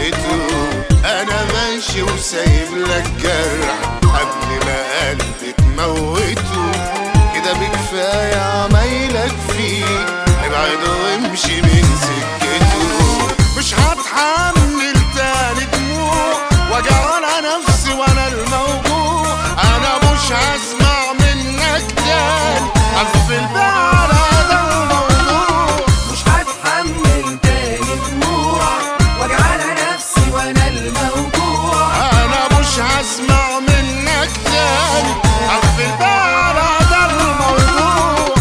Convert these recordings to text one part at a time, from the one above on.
سكته انا ماشي وسايب لك جرح قبل ما قلبي تموته كده بكفايه عمايلك فيه ابعد وامشي من سكته مش هتحمل تاني دموع وجع على نفسي وانا الموجوع انا مش هسمع منك تاني قفل بقى على ده الموضوع مش هتحمل تاني دموع وجعانة نفسي وانا الموجوع انا مش هسمع منك تاني قفل بقى على ده الموضوع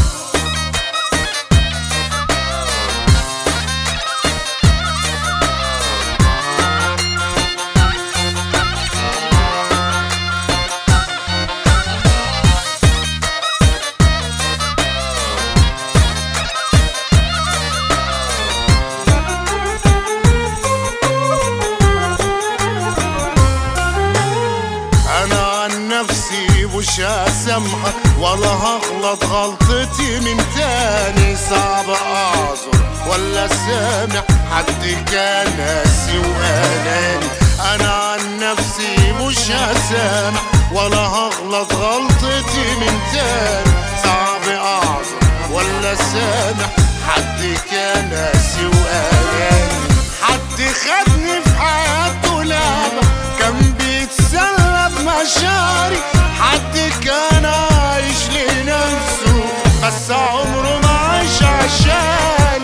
انا عن نفسي مش هسامحك ولا هغلط غلطتي من تاني صعب اعذر ولا سامع حد كان ناسي واناني انا عن نفسي مش هسامح ولا هغلط غلطتي من تاني صعب اعذر ولا سامع حد كان ناسي واناني حد خدني في حياته لعبة كان بيتسلى بمشاعري حد كان عايش لنفسه بس عمره ما عاش عشان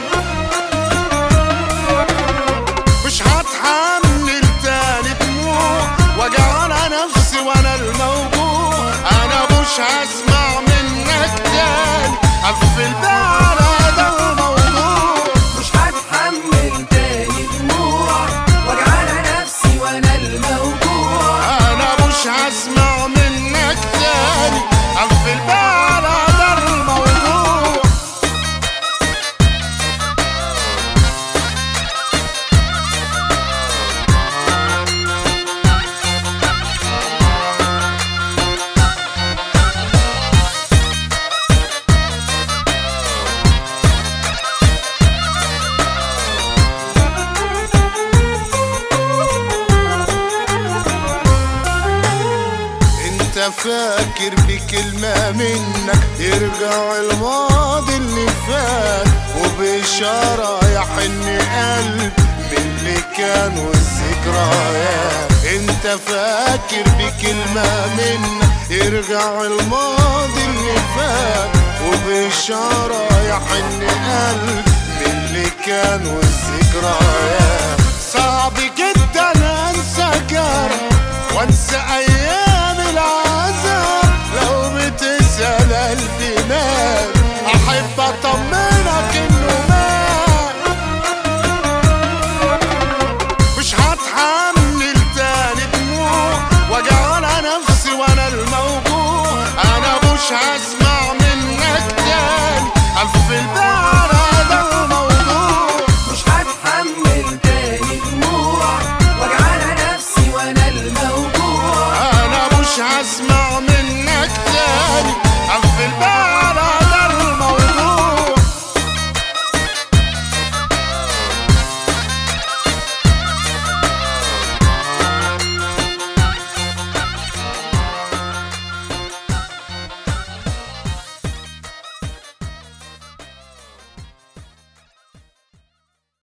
مش هتحمل تاني دموع وجع على نفسي وانا الموجوع انا مش هسمع منك تاني قفل بقى على ده الموضوع مش هتحمل تاني دموع وجعانة نفسي وانا الموجوع انا مش هسمع منك تاني قفل بقى على ده الموضوع انت فاكر بكلمة منك يرجع الماضي اللي فات وبإشارة يحن قلب من اللي كان والذكريات انت فاكر بكلمة منك يرجع الماضي اللي فات وبإشارة يحن قلب من اللي كان والذكريات صعب جدا انسى جرح وانسى ايام